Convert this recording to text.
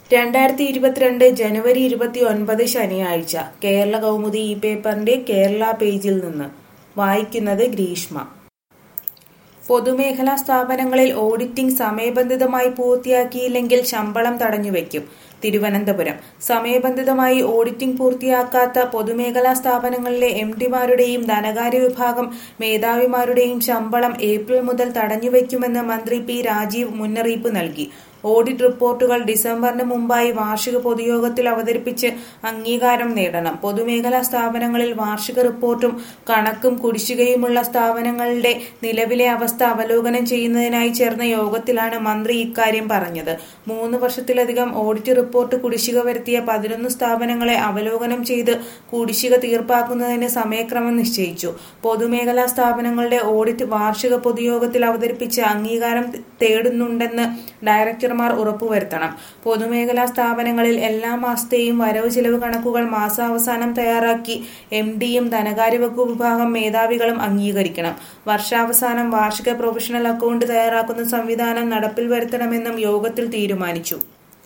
രണ്ടായിരത്തി ഇരുപത്തിരണ്ട് ജനുവരി ഇരുപത്തി ഒൻപത് ശനിയാഴ്ച കേരള കൗമുദി ഈ പേപ്പറിന്റെ കേരള പേജിൽ നിന്ന് വായിക്കുന്നത് ഗ്രീഷ്മ പൊതുമേഖലാ സ്ഥാപനങ്ങളിൽ ഓഡിറ്റിംഗ് സമയബന്ധിതമായി പൂർത്തിയാക്കിയില്ലെങ്കിൽ ശമ്പളം തടഞ്ഞുവെക്കും തിരുവനന്തപുരം സമയബന്ധിതമായി ഓഡിറ്റിംഗ് പൂർത്തിയാക്കാത്ത പൊതുമേഖലാ സ്ഥാപനങ്ങളിലെ എം ഡിമാരുടെയും ധനകാര്യ വിഭാഗം മേധാവിമാരുടെയും ശമ്പളം ഏപ്രിൽ മുതൽ തടഞ്ഞുവെക്കുമെന്ന് മന്ത്രി പി രാജീവ് മുന്നറിയിപ്പ് നൽകി ഓഡിറ്റ് റിപ്പോർട്ടുകൾ ഡിസംബറിന് മുമ്പായി വാർഷിക പൊതുയോഗത്തിൽ അവതരിപ്പിച്ച് അംഗീകാരം നേടണം പൊതുമേഖലാ സ്ഥാപനങ്ങളിൽ വാർഷിക റിപ്പോർട്ടും കണക്കും കുടിശ്ശികയുമുള്ള സ്ഥാപനങ്ങളുടെ നിലവിലെ അവസ്ഥ അവലോകനം ചെയ്യുന്നതിനായി ചേർന്ന യോഗത്തിലാണ് മന്ത്രി ഇക്കാര്യം പറഞ്ഞത് മൂന്ന് വർഷത്തിലധികം ഓഡിറ്റ് റിപ്പോർട്ട് കുടിശ്ശിക വരുത്തിയ പതിനൊന്ന് സ്ഥാപനങ്ങളെ അവലോകനം ചെയ്ത് കുടിശ്ശിക തീർപ്പാക്കുന്നതിന് സമയക്രമം നിശ്ചയിച്ചു പൊതുമേഖലാ സ്ഥാപനങ്ങളുടെ ഓഡിറ്റ് വാർഷിക പൊതുയോഗത്തിൽ അവതരിപ്പിച്ച് അംഗീകാരം തേടുന്നുണ്ടെന്ന് ഡയറക്ടർമാർ ഉറപ്പുവരുത്തണം പൊതുമേഖലാ സ്ഥാപനങ്ങളിൽ എല്ലാ മാസത്തെയും വരവ് ചിലവ് കണക്കുകൾ മാസാവസാനം തയ്യാറാക്കി എം ഡിയും ധനകാര്യ വകുപ്പ് വിഭാഗം മേധാവികളും അംഗീകരിക്കണം വർഷാവസാനം വാർഷിക പ്രൊഫഷണൽ അക്കൗണ്ട് തയ്യാറാക്കുന്ന സംവിധാനം നടപ്പിൽ വരുത്തണമെന്നും യോഗത്തിൽ തീരുമാനിച്ചു